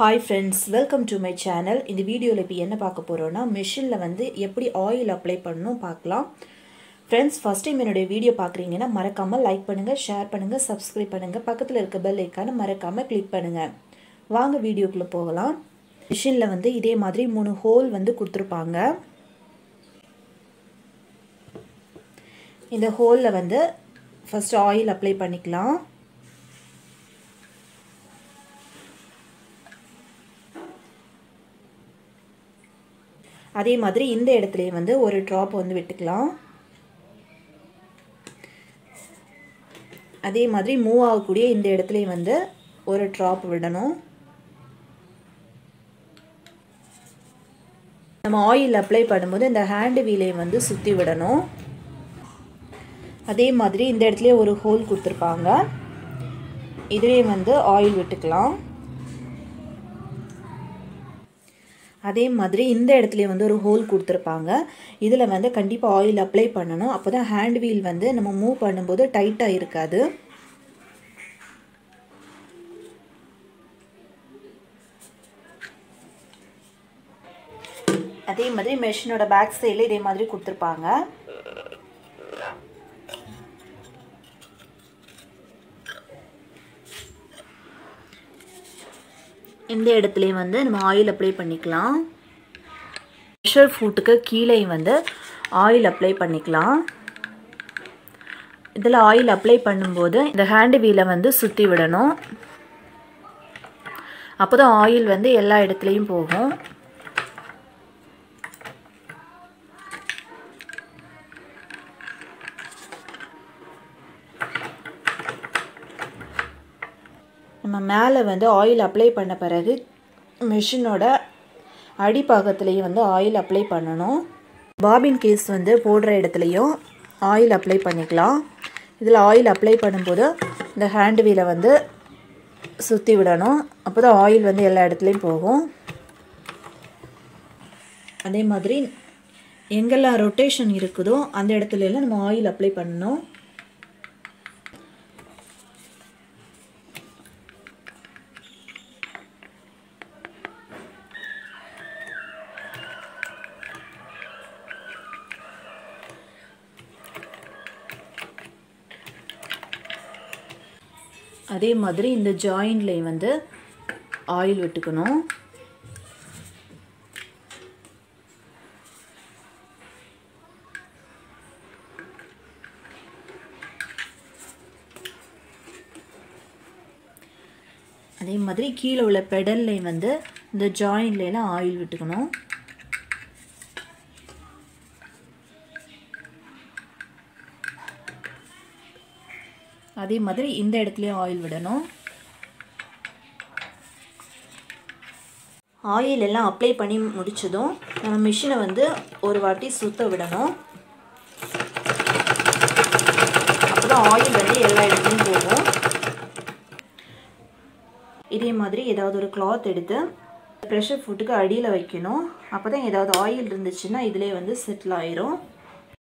hi friends welcome to my channel இந்த வீடியோவில் இப்போ என்ன பார்க்க போகிறோன்னா மிஷினில் வந்து எப்படி ஆயில் அப்ளை பண்ணணும் பார்க்கலாம் ஃப்ரெண்ட்ஸ் ஃபஸ்ட் டைம் என்னுடைய வீடியோ பார்க்குறீங்கன்னா மறக்காமல் லைக் பண்ணுங்கள் ஷேர் பண்ணுங்கள் சப்ஸ்கிரைப் பண்ணுங்கள் பக்கத்தில் இருக்க பெல் ஐக்கான மறக்காமல் கிளிக் பண்ணுங்கள் வாங்க வீடியோக்குள்ளே போகலாம் மிஷினில் வந்து இதே மாதிரி மூணு ஹோல் வந்து கொடுத்துருப்பாங்க இந்த ஹோலில் வந்து ஃபஸ்ட்டு ஆயில் அப்ளை பண்ணிக்கலாம் அதே மாதிரி இந்த இடத்துலையும் வந்து ஒரு ட்ராப் வந்து விட்டுக்கலாம் அதே மாதிரி மூவ் ஆகக்கூடிய இந்த இடத்துலையும் வந்து ஒரு ட்ராப் விடணும் நம்ம ஆயில் அப்ளை பண்ணும்போது இந்த ஹேண்டு வீலையும் வந்து சுற்றி விடணும் அதே மாதிரி இந்த இடத்துல ஒரு ஹோல் கொடுத்துருப்பாங்க இதுலேயும் வந்து ஆயில் விட்டுக்கலாம் அதே மாதிரி இந்த இடத்துல வந்து ஒரு ஹோல் கொடுத்துருப்பாங்க இதில் வந்து கண்டிப்பாக ஆயில் அப்ளை பண்ணணும் அப்போ தான் ஹேண்ட் வீல் வந்து நம்ம மூவ் பண்ணும்போது டைட்டாக இருக்காது அதே மாதிரி மெஷினோட பேக் சைடில் இதே மாதிரி கொடுத்துருப்பாங்க இந்த இடத்துலையும் வந்து நம்ம ஆயில் அப்ளை பண்ணிக்கலாம் ப்ரெஷர் ஃபுட்டுக்கு கீழே வந்து ஆயில் அப்ளை பண்ணிக்கலாம் இதில் ஆயில் அப்ளை பண்ணும்போது இந்த ஹேண்டு வீலை வந்து சுற்றி விடணும் அப்போ தான் ஆயில் வந்து எல்லா இடத்துலையும் போகும் நம்ம மேலே வந்து ஆயில் அப்ளை பண்ண பிறகு மிஷினோட அடிப்பாகத்துலேயும் வந்து ஆயில் அப்ளை பண்ணணும் பாபின் கேஸ் வந்து போடுற இடத்துலையும் ஆயில் அப்ளை பண்ணிக்கலாம் இதில் ஆயில் அப்ளை பண்ணும்போது இந்த ஹேண்ட் வீலை வந்து சுற்றி விடணும் அப்போ தான் ஆயில் வந்து எல்லா இடத்துலையும் போகும் அதே மாதிரி எங்கெல்லாம் ரொட்டேஷன் இருக்குதோ அந்த இடத்துல எல்லாம் நம்ம ஆயில் அப்ளை பண்ணணும் அதே மாதிரி இந்த ஜாயின்ட்லேயும் வந்து ஆயில் விட்டுக்கணும் அதே மாதிரி கீழே உள்ள பெடல்லையும் வந்து இந்த ஜாயின்ட்லாம் ஆயில் விட்டுக்கணும் அதே மாதிரி இந்த இடத்துலையும் ஆயில் விடணும் ஆயில் எல்லாம் அப்ளை பண்ணி முடிச்சதும் நம்ம மிஷினை வந்து ஒரு வாட்டி சுத்த விடணும் அப்போதான் ஆயில் வந்து எல்லா இடத்துலையும் போகும் இதே மாதிரி ஏதாவது ஒரு கிளாத் எடுத்து ப்ரெஷர் ஃபுட்டுக்கு அடியில் வைக்கணும் அப்போ தான் ஏதாவது ஆயில் இருந்துச்சுன்னா இதிலே வந்து செட்டில் ஆயிரும்